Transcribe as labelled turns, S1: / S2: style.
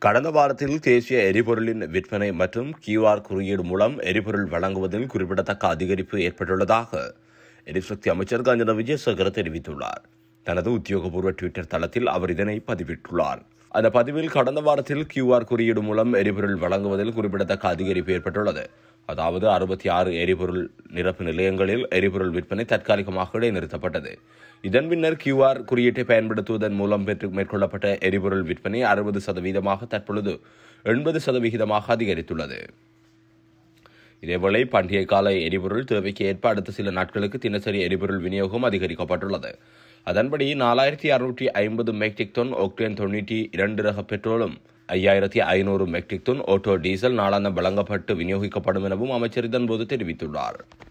S1: கடந்த வாரத்தில் தேசிய எரிபொருளின் விற்பனை மற்றும் கியூஆர் குறியீடு மூலம் எரிபொருள் வழங்குவதில் குறிப்பிடத்தக்க அதிகரிப்பு ஏற்பட்டுள்ளதாக எரிசக்தி அமைச்சர் கஞ்சன விஜயசேகர தெரிவித்துள்ளார் தனது உத்தியோகபூர்வ ட்விட்டர் தளத்தில் அவர் இதனை பதிவிட்டுள்ளார் அந்த பதிவில் கடந்த வாரத்தில் கியூஆர் குறியீடு மூலம் எரிபொருள் வழங்குவதில் குறிப்பிடத்தக்க அதிகரிப்பு ஏற்பட்டுள்ளது அதாவது அறுபத்தி ஆறு எரிபொருள் நிரப்பு நிலையங்களில் எரிபொருள் விற்பனை தற்காலிகமாக இடைநிறுத்தப்பட்டது இதன் பின்னர் கியூஆர் குறியீட்டை பயன்படுத்துவதன் மூலம் பெற்று மேற்கொள்ளப்பட்ட எரிபொருள் விற்பனை அறுபது சதவீதமாக தற்பொழுது எண்பது சதவிகிதமாக அதிகரித்துள்ளது இதேவேளை பண்டிகை கால எரிபொருள் தேவைக்கு ஏற்ப அடுத்த சில நாட்களுக்கு தினசரி எரிபொருள் விநியோகம் அதிகரிக்கப்பட்டுள்ளது அதன்படி நாலாயிரத்தி அறுநூற்றி ஐம்பது மெட்ரிக் டன் ஒக்டேன் தொண்ணூற்றி இரண்டு ரக பெட்ரோலும் ஐயாயிரத்தி ஐநூறு மெட்ரிக் டன் ஆட்டோ டீசல் நாளாந்தம் வழங்கப்பட்டு விநியோகிக்கப்படும் எனவும் அமைச்சர் இதன்போது தெரிவித்துள்ளார்